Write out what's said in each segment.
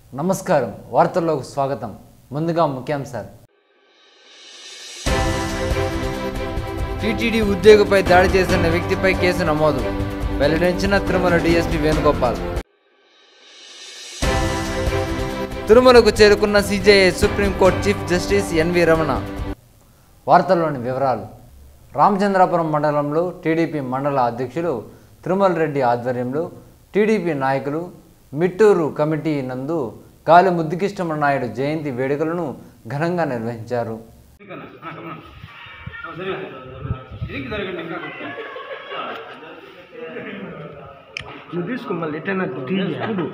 నమస్కారం వార్తల్లోకి స్వాగతం ముందుగా ముఖ్యాంశాలు టీటీడీ ఉద్యోగిపై దాడి చేసిన వ్యక్తిపై కేసు నమోదు వెల్లడించిన తిరుమల డీఎస్పీ వేణుగోపాల్ తిరుమలకు చేరుకున్న CJI Supreme Court chief justice N V Ramana వార్తల్లోని వివరాలు రామచంద్రాపురం మండలంలో టీడీపీ మండల అధ్యక్షులు తిరుమల రెడ్డి ఆధ్వర్యంలో టీడీపీ నాయకులు మిట్టూరు కమిటీ నందు గాలి ముద్దుకృష్ణ నాయుడు జయంతి వేడుకలను ఘనంగా నిర్వహించారు నువ్వు తీసుకో మళ్ళీ ఎటైనా తీయడు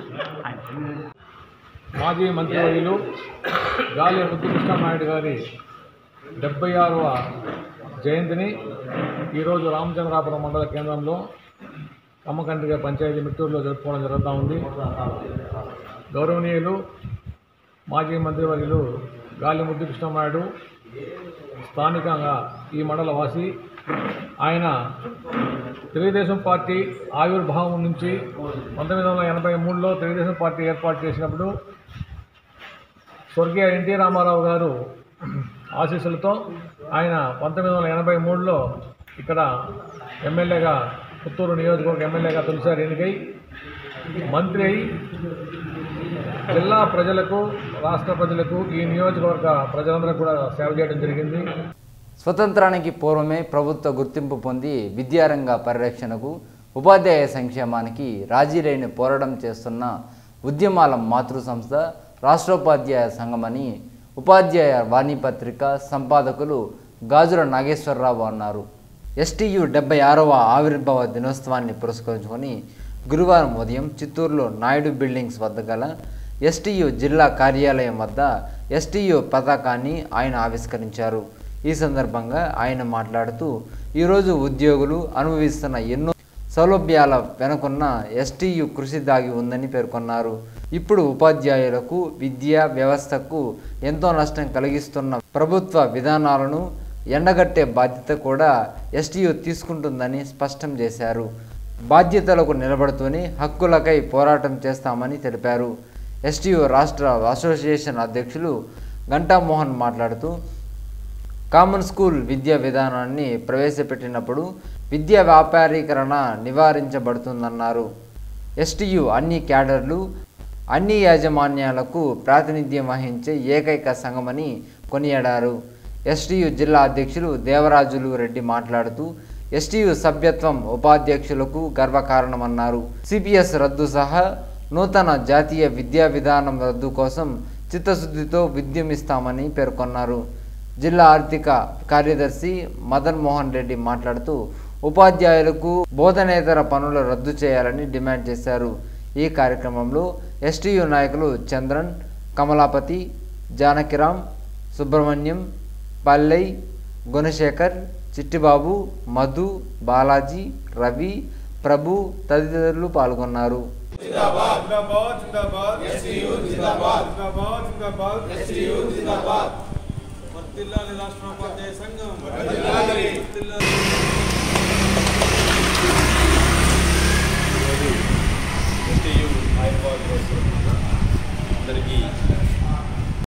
మాజీ మంత్రివర్యులు గాలి ముద్దుకృష్ణనాయుడు గారి డెబ్బై ఆరవ జయంతిని ఈరోజు రామచంద్రాపురం మండల కేంద్రంలో కమ్మకండ్రిగా పంచాయతీ మిట్టూరులో జరుపుకోవడం జరుగుతూ ఉంది గౌరవనీయులు మాజీ మంత్రివర్యులు గాలి ముద్దుకృష్ణనాయుడు స్థానికంగా ఈ మండల వాసి ఆయన తెలుగుదేశం పార్టీ ఆవిర్భావం నుంచి పంతొమ్మిది వందల ఎనభై మూడులో తెలుగుదేశం పార్టీ ఏర్పాటు చేసినప్పుడు స్వర్గీయ ఎన్టీ రామారావు గారు ఆశీస్సులతో ఆయన పంతొమ్మిది వందల ఎనభై మూడులో ఇక్కడ ఎమ్మెల్యేగా పుత్తూరు నియోజకవర్గ ఎమ్మెల్యేగా తొలిసారి ఎన్నికై మంత్రి అయి జిల్లా ప్రజలకు రాష్ట్ర ప్రజలకు ఈ నియోజకవర్గ ప్రజలందరూ కూడా సేవ చేయడం జరిగింది స్వతంత్రానికి పూర్వమే ప్రభుత్వ గుర్తింపు పొంది విద్యారంగ పరిరక్షణకు ఉపాధ్యాయ సంక్షేమానికి రాజీ లేని పోరాటం చేస్తున్న ఉద్యమాల మాతృ సంస్థ రాష్ట్రోపాధ్యాయ సంఘమని ఉపాధ్యాయ వాణిపత్రిక సంపాదకులు గాజుల నాగేశ్వరరావు అన్నారు ఎస్టీయు డెబ్బై ఆరవ ఆవిర్భావ దినోత్సవాన్ని పురస్కరించుకొని గురువారం ఉదయం చిత్తూరులో నాయుడు బిల్డింగ్స్ వద్ద గల ఎస్టీయు జిల్లా కార్యాలయం వద్ద ఎస్టీయు పతాకాన్ని ఆయన ఆవిష్కరించారు ఈ సందర్భంగా ఆయన మాట్లాడుతూ ఈరోజు ఉద్యోగులు అనుభవిస్తున్న ఎన్నో సౌలభ్యాల వెనుకున్న ఎస్టీయు కృషి దాగి ఉందని పేర్కొన్నారు ఇప్పుడు ఉపాధ్యాయులకు విద్యా వ్యవస్థకు ఎంతో నష్టం కలిగిస్తున్న ప్రభుత్వ విధానాలను ఎండగట్టే బాధ్యత కూడా ఎస్టీయు తీసుకుంటుందని స్పష్టం చేశారు బాధ్యతలకు నిలబడుతూనే హక్కులకై పోరాటం చేస్తామని తెలిపారు ఎస్టీయు రాష్ట్ర అసోసియేషన్ అధ్యక్షులు గంటామోహన్ మాట్లాడుతూ కామన్ స్కూల్ విద్యా విధానాన్ని ప్రవేశపెట్టినప్పుడు విద్యా వ్యాపారీకరణ నివారించబడుతుందన్నారు ఎస్టీయు అన్ని క్యాడర్లు అన్ని యాజమాన్యాలకు ప్రాతినిధ్యం వహించే ఏకైక సంఘమని కొనియాడారు ఎస్టీయు జిల్లా అధ్యక్షులు దేవరాజులు రెడ్డి మాట్లాడుతూ ఎస్టీయు సభ్యత్వం ఉపాధ్యక్షులకు గర్వకారణమన్నారు సిపిఎస్ రద్దు సహా నూతన జాతీయ విద్యా విధానం రద్దు కోసం చిత్తశుద్ధితో విద్యమిస్తామని పేర్కొన్నారు జిల్లా ఆర్థిక కార్యదర్శి మదన్ మోహన్ రెడ్డి మాట్లాడుతూ ఉపాధ్యాయులకు బోధనేతర పనులు రద్దు చేయాలని డిమాండ్ చేశారు ఈ కార్యక్రమంలో ఎస్టీయు నాయకులు చంద్రన్ కమలాపతి జానకిరామ్ సుబ్రహ్మణ్యం పల్లెయ్ గుణశేఖర్ చిట్టిబాబు మధు బాలాజీ రవి ప్రభు తదితరులు పాల్గొన్నారు जिंदाबाद जिंदाबाद एसटीयू जिंदाबाद जिंदाबाद जिंदाबाद एसटीयू जिंदाबाद వర్ధిల్లాలి రాష్ట్రోపాధ్యాయ సంఘం వర్ధిల్లాలి ఎస్టీయు ఆయుర్వేద అందరికీ